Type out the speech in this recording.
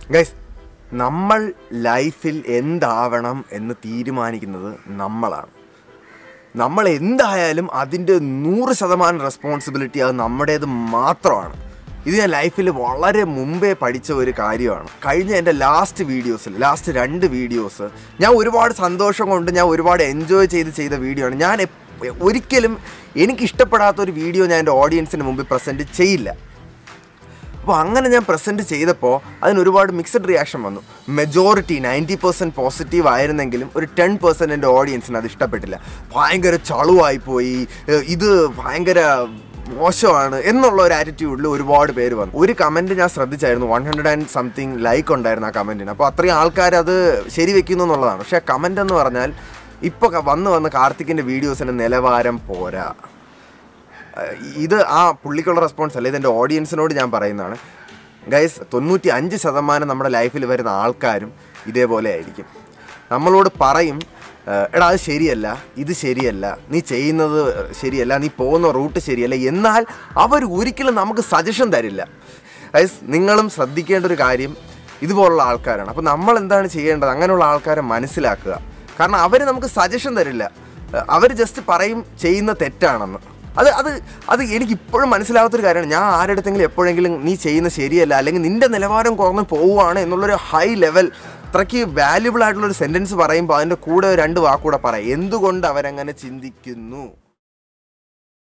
guys നമ്മൾ ലൈഫിൽ എന്താവണം എന്ന് തീരുമാനിക്കുന്നത് നമ്മളാണ് നമ്മൾ എന്തായാലും അതിൻ്റെ നൂറ് ശതമാനം റെസ്പോൺസിബിലിറ്റി അത് നമ്മുടേത് മാത്രമാണ് ഇത് ഞാൻ ലൈഫിൽ വളരെ മുമ്പേ പഠിച്ച ഒരു കാര്യമാണ് കഴിഞ്ഞ എൻ്റെ ലാസ്റ്റ് വീഡിയോസിൽ ലാസ്റ്റ് രണ്ട് വീഡിയോസ് ഞാൻ ഒരുപാട് സന്തോഷം കൊണ്ട് ഞാൻ ഒരുപാട് എൻജോയ് ചെയ്ത് ചെയ്ത വീഡിയോ ആണ് ഞാൻ എപ്പ- ഒരിക്കലും എനിക്കിഷ്ടപ്പെടാത്ത ഒരു വീഡിയോ ഞാൻ എൻ്റെ ഓഡിയൻസിന് മുമ്പിൽ പ്രസൻറ്റ് ചെയ്യില്ല അപ്പോൾ അങ്ങനെ ഞാൻ പ്രസൻറ്റ് ചെയ്തപ്പോൾ അതിന് ഒരുപാട് മിക്സഡ് റിയാക്ഷൻ വന്നു മെജോറിറ്റി നയൻറ്റി പെർസെൻറ്റ് പോസിറ്റീവ് ആയിരുന്നെങ്കിലും ഒരു ടെൻ പെർസെൻറ്റ് എൻ്റെ ഓഡിയൻസിന് അത് ഇഷ്ടപ്പെട്ടില്ല ഭയങ്കര ചളുവായി പോയി ഏഹ് ഇത് ഭയങ്കര മോശമാണ് എന്നുള്ള ഒരു ആറ്റിറ്റ്യൂഡിൽ ഒരുപാട് പേര് വന്നു ഒരു കമൻറ്റ് ഞാൻ ശ്രദ്ധിച്ചായിരുന്നു one hundred and something like ഉണ്ടായിരുന്നു ആ കമൻറ്റിന് അപ്പോൾ അത്രയും ആൾക്കാർ അത് ശരിവെക്കുന്നു എന്നുള്ളതാണ് പക്ഷേ കമൻ്റ് എന്ന് പറഞ്ഞാൽ ഇപ്പോൾ വന്ന് വന്ന് കാർത്തിക്കിൻ്റെ വീഡിയോസിൻ്റെ നിലവാരം പോരാ ഏഹ് ഇത് ആ പുള്ളിക്കുള്ള റെസ്പോൺസ് അല്ല ഇതെൻ്റെ ഓഡിയൻസിനോട് ഞാൻ പറയുന്നതാണ് ഗൈസ് തൊണ്ണൂറ്റി അഞ്ച് ശതമാനം നമ്മുടെ ലൈഫിൽ വരുന്ന ആൾക്കാരും ഇതേപോലെ ആയിരിക്കും നമ്മളോട് പറയും ഏഹ് എടാ അത് ശരിയല്ല ഇത് ശരിയല്ല നീ ചെയ്യുന്നത് ശരിയല്ല നീ പോകുന്ന റൂട്ട് ശരിയല്ല എന്നാൽ അവർ ഒരിക്കലും നമുക്ക് സജഷൻ തരില്ല ഗൈസ് നിങ്ങളും ശ്രദ്ധിക്കേണ്ട ഒരു കാര്യം ഇതുപോലുള്ള ആൾക്കാരാണ് അപ്പോൾ നമ്മൾ എന്താണ് ചെയ്യേണ്ടത് അങ്ങനെയുള്ള ആൾക്കാരെ മനസ്സിലാക്കുക കാരണം അവർ നമുക്ക് സജഷൻ തരില്ല അവർ ജസ്റ്റ് പറയും ചെയ്യുന്ന തെറ്റാണെന്ന് അത് അത് അത് എനിക്ക് ഇപ്പോഴും മനസ്സിലാവാത്തൊരു കാര്യമാണ് ഞാൻ ആരുടെ അടുത്തെങ്കിലും എപ്പോഴെങ്കിലും നീ ചെയ്യുന്ന ശരിയല്ല അല്ലെങ്കിൽ നിന്റെ നിലവാരം കുറഞ്ഞ് പോവുകയാണ് എന്നുള്ളൊരു ഹൈ ലെവൽ അത്രയ്ക്ക് വാല്യുബിൾ ആയിട്ടുള്ള ഒരു സെൻറ്റൻസ് പറയുമ്പോൾ അതിൻ്റെ കൂടെ രണ്ട് വാക്കൂടെ പറയാം എന്തുകൊണ്ട് അവരങ്ങനെ ചിന്തിക്കുന്നു